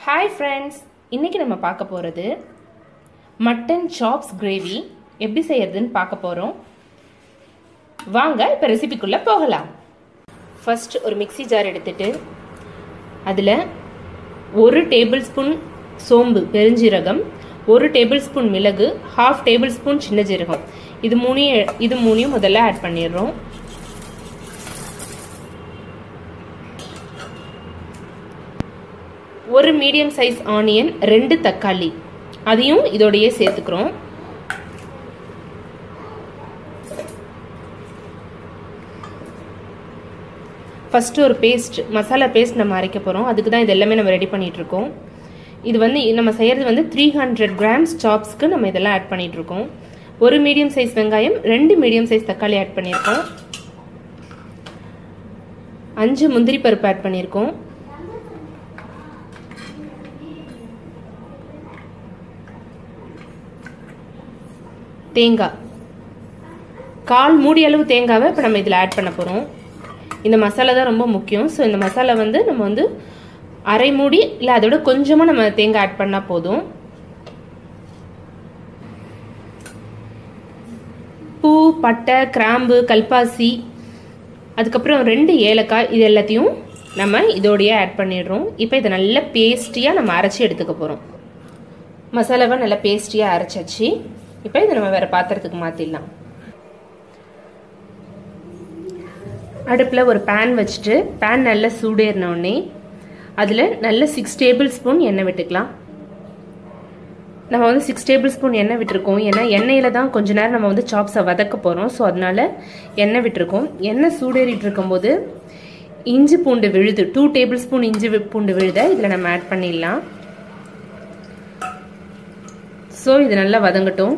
hi friends இன்றைக்கி நம்ம பார்க்க போகிறது மட்டன் சாப்ஸ் கிரேவி எப்படி செய்யறதுன்னு பார்க்க போகிறோம் வாங்க இப்போ ரெசிபிக்குள்ளே போகலாம் ஃபர்ஸ்ட் ஒரு மிக்ஸி ஜார் எடுத்துட்டு அதில் ஒரு டேபிள் ஸ்பூன் சோம்பு பெருஞ்சீரகம் ஒரு டேபிள் ஸ்பூன் மிளகு ஹாஃப் டேபிள் ஸ்பூன் சின்ன ஜீரகம் இது மூணையும் இது மூணையும் முதல்ல ஆட் பண்ணிடுறோம் ஒரு மீடியம் சைஸ் ஆனியன் ரெண்டு தக்காளி அதையும் இதோடையே சேர்த்துக்கிறோம் ஃபஸ்ட்டு ஒரு பேஸ்ட் மசாலா பேஸ்ட் நம்ம அரைக்க போகிறோம் அதுக்கு தான் இது எல்லாமே நம்ம ரெடி பண்ணிகிட்ருக்கோம் இது வந்து நம்ம செய்கிறது வந்து த்ரீ ஹண்ட்ரட் கிராம்ஸ் சாப்ஸ்க்கு நம்ம இதெல்லாம் ஆட் பண்ணிகிட்ருக்கோம் ஒரு மீடியம் சைஸ் வெங்காயம் ரெண்டு மீடியம் சைஸ் தக்காளி ஆட் பண்ணியிருக்கோம் அஞ்சு முந்திரி பருப்பு ஆட் பண்ணியிருக்கோம் தேங்காய் கால் மூடி அளவு தேங்காவை இப்போ நம்ம இதில் ஆட் பண்ண போகிறோம் இந்த மசாலா தான் ரொம்ப முக்கியம் ஸோ இந்த மசாலா வந்து நம்ம வந்து அரை மூடி இல்லை அதோட கொஞ்சமாக நம்ம தேங்காய் ஆட் பண்ணால் போதும் பூ பட்டை கிராம்பு கல்பாசி அதுக்கப்புறம் ரெண்டு ஏலக்காய் இது எல்லாத்தையும் நம்ம இதோடையே ஆட் பண்ணிடுறோம் இப்போ இதை நல்ல பேஸ்டியாக நம்ம அரைச்சி எடுத்துக்க போகிறோம் மசாலாவை நல்லா பேஸ்டியாக அரைச்சாச்சு இப்போ இதை நம்ம வேறு பாத்திரத்துக்கு மாற்றிடலாம் அடுப்பில் ஒரு பேன் வச்சுட்டு பேன் நல்லா சூடேறினோடனே அதில் நல்ல சிக்ஸ் டேபிள் ஸ்பூன் எண்ணெய் விட்டுக்கலாம் நம்ம வந்து சிக்ஸ் டேபிள் ஸ்பூன் எண்ணெய் விட்டுருக்கோம் ஏன்னா எண்ணெயில் தான் கொஞ்ச நேரம் நம்ம வந்து சாப்ஸை வதக்க போகிறோம் ஸோ அதனால எண்ணெய் விட்டுருக்கோம் எண்ணெய் சூடேறிட்டு இருக்கும்போது இஞ்சி பூண்டு விழுது டூ டேபிள் ஸ்பூன் இஞ்சி பூண்டு விழுத இதில் நம்ம ஆட் பண்ணிடலாம் ஸோ இது நல்லா வதங்கட்டும்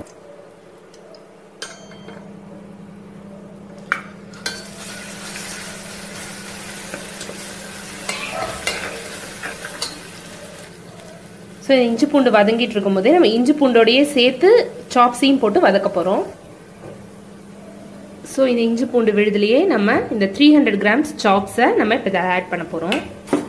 ஸோ இஞ்சி பூண்டு வதங்கிட்டு இருக்கும்போதே நம்ம இஞ்சி பூண்டோடையே சேர்த்து சாப்ஸையும் போட்டு வதக்க போகிறோம் ஸோ இந்த இஞ்சி பூண்டு விழுதுலையே நம்ம இந்த த்ரீ ஹண்ட்ரட் கிராம்ஸ் சாப்ஸை நம்ம இப்போ இதை ஆட் பண்ண போகிறோம்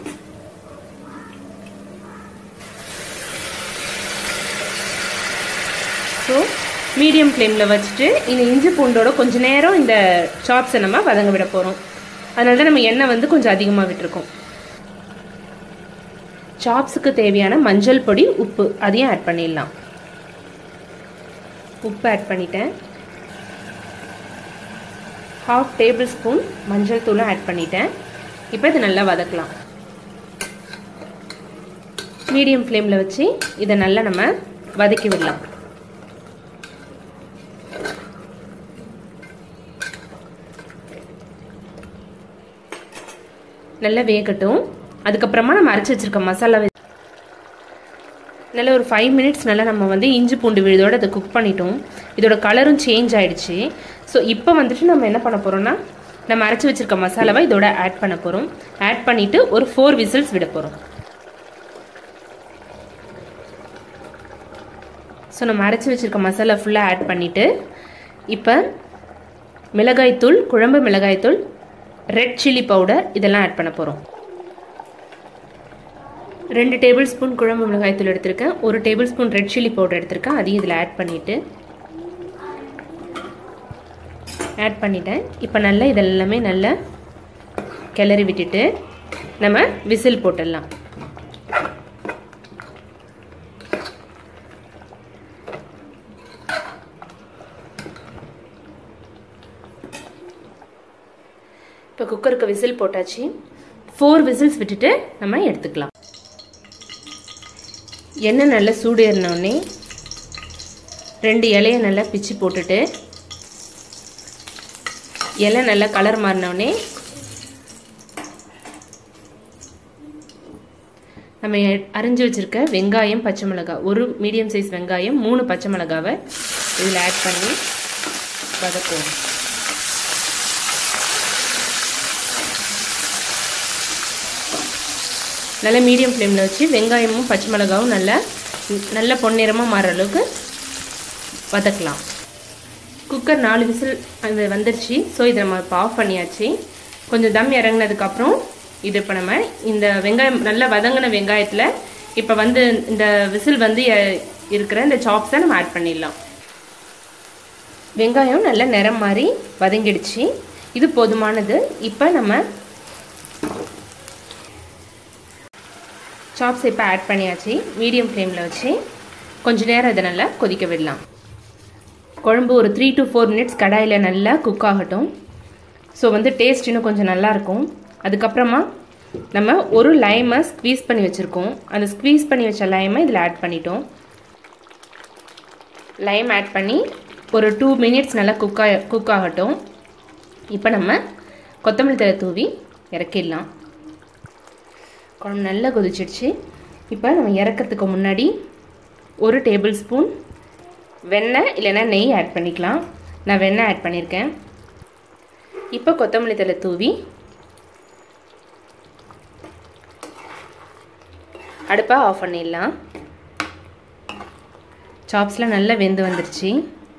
ஸோ மீடியம் ஃப்ளேமில் வச்சுட்டு இந்த இஞ்சி பூண்டோட கொஞ்ச நேரம் இந்த சாப்ஸை நம்ம வதங்க விட போகிறோம் அதனால தான் நம்ம எண்ணெய் வந்து கொஞ்சம் அதிகமாக விட்டுருக்கோம் சாப்ஸுக்கு தேவையான மஞ்சள் பொடி உப்பு அதையும் ஆட் பண்ணிடலாம் உப்பு ஆட் பண்ணிட்டேன் ஹாஃப் டேபிள் ஸ்பூன் மஞ்சள் தூளும் ஆட் பண்ணிட்டேன் இப்போ இது நல்லா வதக்கலாம் மீடியம் ஃப்ளேமில் வச்சு இதை நல்லா நம்ம வதக்கி விடலாம் நல்லா வேகட்டும் அதுக்கப்புறமா நம்ம அரைச்சி வச்சிருக்க மசாலா நல்லா ஒரு ஃபைவ் மினிட்ஸ் நல்லா நம்ம வந்து இஞ்சி பூண்டு விழுதோடு அதை குக் பண்ணிட்டோம் இதோட கலரும் சேஞ்ச் ஆகிடுச்சு ஸோ இப்போ வந்துட்டு நம்ம என்ன பண்ண போகிறோம்னா நம்ம அரைச்சி வச்சிருக்க மசாலாவை இதோட ஆட் பண்ண போகிறோம் ஆட் பண்ணிவிட்டு ஒரு ஃபோர் விசில்ஸ் விட போகிறோம் ஸோ நம்ம அரைச்சி வச்சிருக்க மசாலா ஃபுல்லாக ஆட் பண்ணிவிட்டு இப்போ மிளகாய்த்தூள் குழம்பு மிளகாய்த்தூள் ரெட் சில்லி பவுடர் இதெல்லாம் ஆட் பண்ண போகிறோம் ரெண்டு டேபிள் ஸ்பூன் குழம்பு மிளகாய்த்தூள் எடுத்திருக்கேன் ஒரு tablespoon red chilli powder எடுத்திருக்கேன் அதையும் இதில் ஆட் பண்ணிவிட்டு ஆட் பண்ணிட்டேன் இப்போ நல்லா இதெல்லாமே நல்லா கிளறி விட்டுட்டு நம்ம விசில் போட்டுடலாம் இப்போ குக்கருக்கு விசில் போட்டாச்சு ஃபோர் விசில்ஸ் விட்டுட்டு நம்ம எடுத்துக்கலாம் எண்ணெய் நல்லா சூடு ஏறினோடனே ரெண்டு இலையை நல்லா பிச்சு போட்டுட்டு இலை நல்லா கலர் மாறினோடனே நம்ம அரிஞ்சு வச்சுருக்க வெங்காயம் பச்சை மிளகாய் ஒரு மீடியம் சைஸ் வெங்காயம் மூணு பச்சை மிளகாவை இதில் ஆட் பண்ணி வதக்குவோம் நல்லா மீடியம் ஃப்ளேமில் வச்சு வெங்காயமும் பச்சை மிளகாவும் நல்லா நல்ல பொன்னிறமாக மாறுற அளவுக்கு வதக்கலாம் குக்கர் நாலு விசில் அது வந்துருச்சு ஸோ இதை நம்ம இப்போ ஆஃப் பண்ணியாச்சு கொஞ்சம் தம் இறங்கினதுக்கப்புறம் இது இப்போ நம்ம இந்த வெங்காயம் நல்லா வதங்கின வெங்காயத்தில் இப்போ வந்து இந்த விசில் வந்து இருக்கிற இந்த சாப்ஸை நம்ம ஆட் பண்ணிடலாம் வெங்காயம் நல்ல நிறம் மாதிரி வதங்கிடுச்சு இது போதுமானது இப்போ நம்ம சாப்ஸ் இப்போ ஆட் பண்ணியாச்சு மீடியம் ஃப்ளேமில் வச்சு கொஞ்ச நேரம் இதை நல்லா கொதிக்க விடலாம் குழம்பு ஒரு த்ரீ டு ஃபோர் மினிட்ஸ் கடாயில் நல்லா குக் ஆகட்டும் ஸோ வந்து டேஸ்ட் இன்னும் கொஞ்சம் நல்லாயிருக்கும் அதுக்கப்புறமா நம்ம ஒரு லைமை ஸ்க்வீஸ் பண்ணி வச்சுருக்கோம் அந்த ஸ்க்வீஸ் பண்ணி வச்ச லைமை இதில் ஆட் பண்ணிட்டோம் லைம் ஆட் பண்ணி ஒரு டூ மினிட்ஸ் நல்லா குக் ஆக குக் ஆகட்டும் இப்போ நம்ம கொத்தமல்லி தழை தூவி இறக்கிடலாம் குழம்பு நல்லா கொதிச்சிடுச்சு இப்போ நம்ம இறக்கிறதுக்கு முன்னாடி ஒரு டேபிள் ஸ்பூன் வெண்ணெய் இல்லைன்னா நெய் ஆட் பண்ணிக்கலாம் நான் வெண்ணெய் ஆட் பண்ணியிருக்கேன் இப்போ கொத்தமல்லி தழை தூவி அடுப்பை ஆஃப் பண்ணிடலாம் சாப்ஸ்லாம் நல்லா வெந்து வந்துருச்சு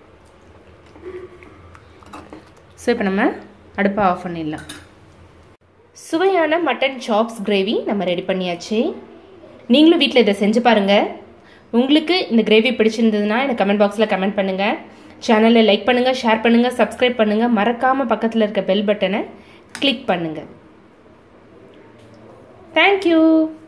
ஸோ இப்போ நம்ம அடுப்பை ஆஃப் பண்ணிடலாம் சுவையான மட்டன் சாப்ஸ் கிரேவி நம்ம ரெடி பண்ணியாச்சு நீங்களும் வீட்டில் இதை செஞ்சு பாருங்கள் உங்களுக்கு இந்த கிரேவி பிடிச்சிருந்ததுன்னா எனக்கு கமெண்ட் பாக்ஸில் கமெண்ட் பண்ணுங்கள் சேனலை லைக் பண்ணுங்கள் ஷேர் பண்ணுங்கள் சப்ஸ்கிரைப் பண்ணுங்கள் மறக்காமல் பக்கத்தில் இருக்க பெல் பட்டனை கிளிக் பண்ணுங்கள் தேங்க்யூ